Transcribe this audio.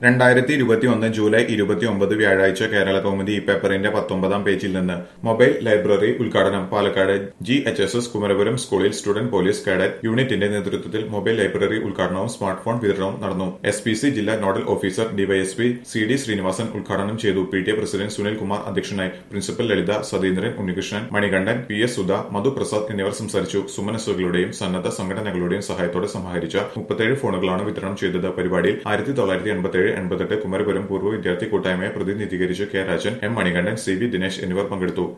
രണ്ടായിരത്തി ഇരുപത്തിയൊന്ന് ജൂലൈ ഇരുപത്തിയൊമ്പത് വ്യാഴാഴ്ച കേരള കൗമുദി ഈ പേപ്പറിന്റെ പത്തൊമ്പതാം പേജിൽ നിന്ന് മൊബൈൽ ലൈബ്രറി ഉദ്ഘാടനം Palakkad G H S S Kumarapuram സ്കൂളിൽ സ്റ്റുഡന്റ് പോലീസ് കാഡറ്റ് യൂണിറ്റിന്റെ നേതൃത്വത്തിൽ മൊബൈൽ ലൈബ്രറി ഉദ്ഘാടനവും സ്മാർട്ട് ഫോൺ വിതരണവും നടന്നു എസ് പി സി ജില്ലാ nodal officer DYSP C D Srinivasan ഉദ്ഘാടനം ചെയ്തു P T A president Sunil Kumar അധ്യക്ഷനായി principal Lalitha Satheendran Unnikrishnan Manikandan P S Sudha Madhu Prasad എന്നിവർ സംസാരിച്ചു സുമനസ്സുകളുടെയും സന്നദ്ധ സംഘടനകളുടെയും സഹായത്തോടെ സമാഹരിച്ച മുപ്പത്തേഴ് ഫോണുകളാണ് വിതരണം ചെയ്തത് പരിപാടിയിൽ ആയിരത്തി തൊള്ളായിരത്തി എൺപത്തേഴ് എൺപത്തെട്ട് കുമരപുരം പൂർവ്വ വിദ്യാർത്ഥി കൂട്ടായ്മയെ പ്രതിനിധീകരിച്ച് K Rajan M Manikandan C V Dinesh എന്നിവർ പങ്കെടുത്തു